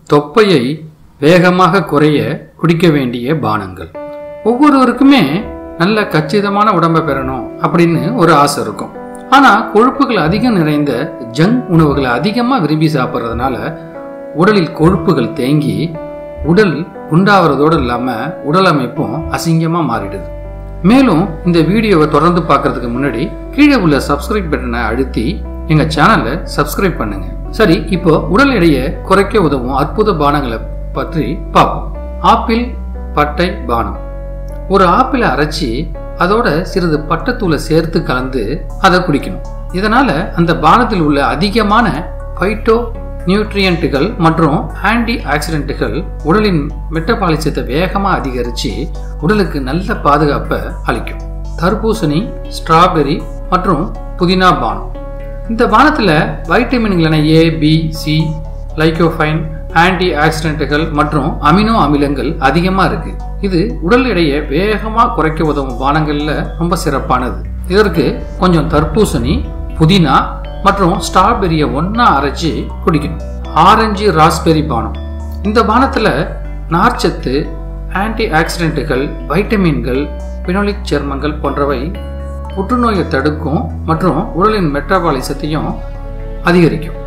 தொப்பையை வேகமாக குறைய குடிக்க வேண்டிய பானங்கள் ஒவ்வொருவருக்குமே நல்ல கச்சிதமான உடம்பை பெறணும் அப்படின்னு ஒரு ஆசை இருக்கும் ஆனா கொழுப்புகள் அதிகம் நிறைந்த ஜங்க் உணவுகளை அதிகமா விரும்பி சாப்பிட்றதுனால உடலில் கொழுப்புகள் தேங்கி உடல் குண்டாகிறதோடு இல்லாம உடல் அமைப்பும் அசிங்கமா மாறிடுது மேலும் இந்த வீடியோவை தொடர்ந்து பார்க்கறதுக்கு முன்னாடி கீழே உள்ள சப்ஸ்கிரைப் பட்டனை அழுத்தி எங்க சேனலை சப்ஸ்கிரைப் பண்ணுங்க சரி இப்போ உடல் எடையை குறைக்க உதவும் அற்புத பானங்களை பற்றி பார்ப்போம் ஆப்பிள் பட்டை பானம் ஒரு ஆப்பிளை அரைச்சி அதோட சிறிது பட்டத்தூளை சேர்த்து கலந்து அதை குடிக்கணும் இதனால அந்த பானத்தில் உள்ள அதிகமான பைட்டோ நியூட்ரியன்ட்டுகள் மற்றும் ஆன்டி ஆக்சிடென்ட்டுகள் உடலின் மெட்டபாலிசத்தை வேகமாக அதிகரித்து உடலுக்கு நல்ல பாதுகாப்பை அளிக்கும் தர்பூசணி ஸ்ட்ராபெரி மற்றும் புதினா பானம் இந்த பானத்தில் வைட்டமின்களான A B C lycopene anti ஆக்சிடென்ட்டுகள் மற்றும் அமினோ அமிலங்கள் அதிகமாக இருக்கு இது உடல் எடையை வேகமாக குறைக்க உதவும் பானங்களில் ரொம்ப சிறப்பானது இதற்கு கொஞ்சம் தர்பூசணி புதினா மற்றும் ஸ்ட்ராபெரியை ஒன்றா அரைச்சி குடிக்கணும் ஆரஞ்சு ராஸ்பெரி பானம் இந்த பானத்தில் நார்ச்சத்து ஆன்டி ஆக்சிடென்ட்டுகள் வைட்டமின்கள் பினோலிக் சேர்மங்கள் போன்றவை புற்றுநோயை தடுக்கும் மற்றும் உடலின் மெட்டபாலிசத்தையும் அதிகரிக்கும்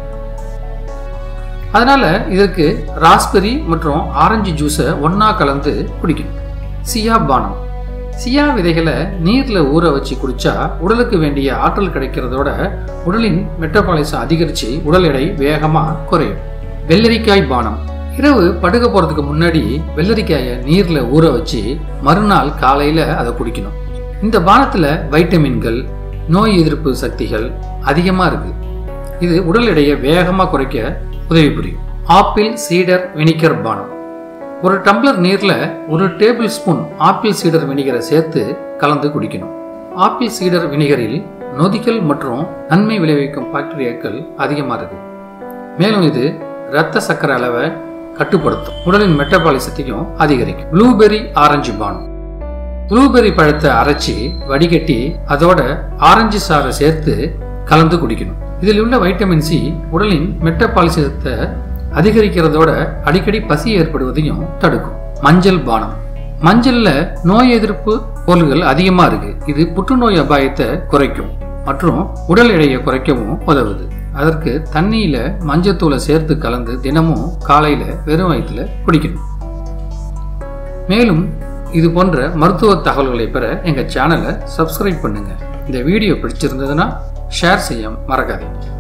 அதனால இதற்கு ராஸ்பெரி மற்றும் ஆரஞ்சு ஜூஸை ஒன்றா கலந்து குடிக்கணும் சியா பானம் சியா விதைகளை நீரில் ஊற வச்சு குடிச்சா உடலுக்கு வேண்டிய ஆற்றல் கிடைக்கிறதோட உடலின் மெட்டபாலிசம் அதிகரித்து உடல் எடை வேகமாக குறையும் வெள்ளரிக்காய் பானம் இரவு படுக்க போகிறதுக்கு முன்னாடி வெள்ளரிக்காயை நீரில் ஊற வச்சு மறுநாள் காலையில் அதை குடிக்கணும் இந்த பானத்தில் வைட்டமின்கள் நோய் எதிர்ப்பு சக்திகள் அதிகமாக இருக்கு இது உடல் எடையை வேகமாக குறைக்க உதவி புரியும் ஆப்பிள் சீடர் வினிகர் பானம் ஒரு டம்ளர் நீரில் ஒரு டேபிள் ஸ்பூன் ஆப்பிள் சீடர் வினிகரை சேர்த்து கலந்து குடிக்கணும் ஆப்பிள் சீடர் வினிகரில் நொதிகள் மற்றும் நன்மை விளைவிக்கும் பாக்டீரியாக்கள் அதிகமாக இருக்கு மேலும் இது இரத்த சக்கரை அளவை கட்டுப்படுத்தும் உடலின் மெட்டபாலிசத்தையும் அதிகரிக்கும் ப்ளூபெர்ரி ஆரஞ்சு பானம் ப்ளூபெர்ரி பழத்தை அரைச்சி வடிகட்டி அதோட ஆரஞ்சு சாறை சேர்த்து கலந்து குடிக்கணும் இதில் உள்ள வைட்டமின் சி உடலின் மெட்டபாலிசத்தை அதிகரிக்கிறதோட அடிக்கடி பசி ஏற்படுவதையும் தடுக்கும் மஞ்சள் பானம் மஞ்சள்ல நோய் எதிர்ப்பு பொருள்கள் அதிகமா இருக்கு இது புற்றுநோய் அபாயத்தை குறைக்கும் மற்றும் உடல் எடையை குறைக்கவும் உதவுது அதற்கு தண்ணியில மஞ்சத்தூளை சேர்த்து கலந்து தினமும் காலையில வெறும் வயிற்றுல குடிக்கணும் மேலும் இது போன்ற மருத்துவ தகவல்களை பெற எங்க சேனலை சப்ஸ்கிரைப் பண்ணுங்க இந்த வீடியோ பிடிச்சிருந்ததுன்னா ஷேர் செய்ய மறக்காதீங்க